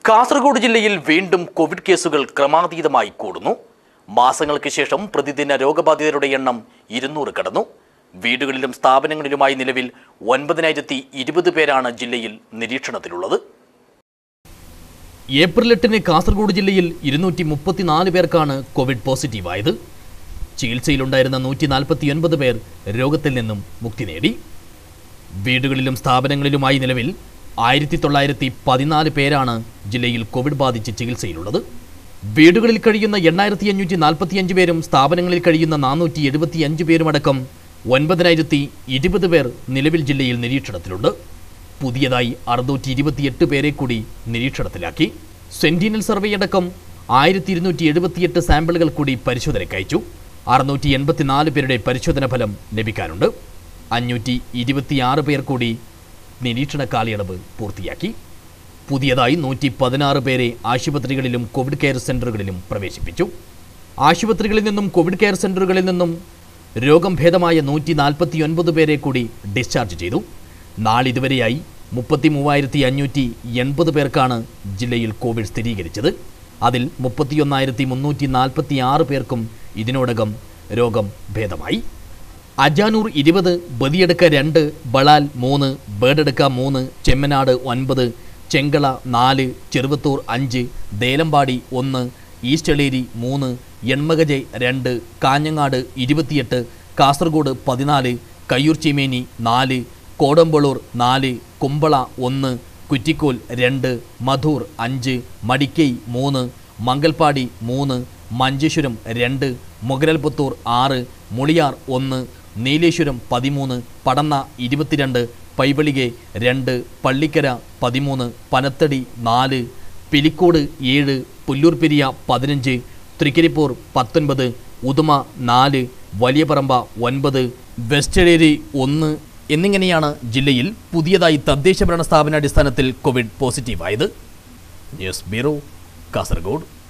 കാസർഗോഡ് ജില്ലയിൽ വീണ്ടും കോവിഡ് കേസുകൾ ക്രമാതീതമായി കൂടുന്നു മാസങ്ങൾക്ക് ശേഷം പ്രതിദിന രോഗബാധിതരുടെ എണ്ണം ഇരുന്നൂറ് കടന്നു വീടുകളിലും സ്ഥാപനങ്ങളിലുമായി നിലവിൽ ഒൻപതിനായിരത്തി ഇരുപത് പേരാണ് ജില്ലയിൽ നിരീക്ഷണത്തിലുള്ളത് ഏപ്രിൽ എട്ടിന് കാസർഗോഡ് ജില്ലയിൽ ഇരുന്നൂറ്റി മുപ്പത്തിനാല് പേർക്കാണ് കോവിഡ് പോസിറ്റീവായത് ചികിത്സയിലുണ്ടായിരുന്ന നൂറ്റി നാൽപ്പത്തിയൊൻപത് പേർ രോഗത്തിൽ നിന്നും മുക്തി നേടി വീടുകളിലും സ്ഥാപനങ്ങളിലുമായി നിലവിൽ ആയിരത്തി തൊള്ളായിരത്തി പതിനാല് പേരാണ് ജില്ലയിൽ കോവിഡ് ബാധിച്ച് ചികിത്സയിലുള്ളത് വീടുകളിൽ കഴിയുന്ന എണ്ണായിരത്തി അഞ്ഞൂറ്റി നാൽപ്പത്തിയഞ്ച് പേരും സ്ഥാപനങ്ങളിൽ കഴിയുന്ന നാനൂറ്റി എഴുപത്തിയഞ്ച് പേരുമടക്കം ഒൻപതിനായിരത്തി ഇരുപത് പേർ നിലവിൽ ജില്ലയിൽ നിരീക്ഷണത്തിലുണ്ട് പുതിയതായി അറുന്നൂറ്റി ഇരുപത്തിയെട്ട് പേരെ കൂടി നിരീക്ഷണത്തിലാക്കി സെന്റിനൽ സർവേ അടക്കം ആയിരത്തി ഇരുന്നൂറ്റി എഴുപത്തിയെട്ട് സാമ്പിളുകൾ കൂടി പരിശോധനയ്ക്ക് അയച്ചു അറുന്നൂറ്റി എൺപത്തിനാല് പേരുടെ പരിശോധന ഫലം ലഭിക്കാനുണ്ട് അഞ്ഞൂറ്റി ഇരുപത്തിയാറ് പേർ കൂടി നിരീക്ഷണ കാലയളവ് പൂർത്തിയാക്കി പുതിയതായി നൂറ്റി പതിനാറ് പേരെ ആശുപത്രികളിലും കോവിഡ് കെയർ സെന്ററുകളിലും പ്രവേശിപ്പിച്ചു ആശുപത്രികളിൽ നിന്നും കോവിഡ് കെയർ സെന്ററുകളിൽ നിന്നും രോഗം ഭേദമായ നൂറ്റി നാൽപ്പത്തി ഒൻപത് പേരെ കൂടി ഡിസ്ചാർജ് ചെയ്തു നാളിതുവരെയായി മുപ്പത്തി മൂവായിരത്തി അഞ്ഞൂറ്റി എൺപത് പേർക്കാണ് ജില്ലയിൽ കോവിഡ് സ്ഥിരീകരിച്ചത് അതിൽ മുപ്പത്തിയൊന്നായിരത്തി മുന്നൂറ്റി നാൽപ്പത്തി ആറ് പേർക്കും ഇതിനോടകം രോഗം ഭേദമായി അജാനൂർ ഇരുപത് ബദിയടുക്ക രണ്ട് ബളാൽ മൂന്ന് ബേഡെടുക്ക മൂന്ന് ചെമ്മനാട് ഒൻപത് ചെങ്കള നാല് ചെറുവത്തൂർ അഞ്ച് ദേലമ്പാടി ഒന്ന് ഈസ്റ്റളേരി മൂന്ന് എൺമകജെ രണ്ട് കാഞ്ഞങ്ങാട് ഇരുപത്തിയെട്ട് കാസർഗോഡ് പതിനാല് കയ്യൂർ ചീമേനി നാല് കോടമ്പളൂർ നാല് കുമ്പള ഒന്ന് കുറ്റിക്കോൽ രണ്ട് മധൂർ അഞ്ച് മടിക്കൈ മൂന്ന് മംഗൽപാടി മൂന്ന് മഞ്ചേശ്വരം രണ്ട് മുഗരൽപുത്തൂർ ആറ് മുളിയാർ ഒന്ന് നീലേശ്വരം പതിമൂന്ന് പടന്ന ഇരുപത്തിരണ്ട് പൈവളികെ രണ്ട് പള്ളിക്കര പതിമൂന്ന് പനത്തടി നാല് പിലിക്കോട് ഏഴ് പുല്ലൂർപ്പെരിയ പതിനഞ്ച് തൃക്കരിപ്പൂർ പത്തൊൻപത് ഉദുമ നാല് വലിയപറമ്പ ഒൻപത് വെസ്റ്റേരി ഒന്ന് എന്നിങ്ങനെയാണ് ജില്ലയിൽ പുതിയതായി തദ്ദേശ ഭരണ സ്ഥാപന അടിസ്ഥാനത്തിൽ കോവിഡ് പോസിറ്റീവായത് ന്യൂസ് ബ്യൂറോ കാസർഗോഡ്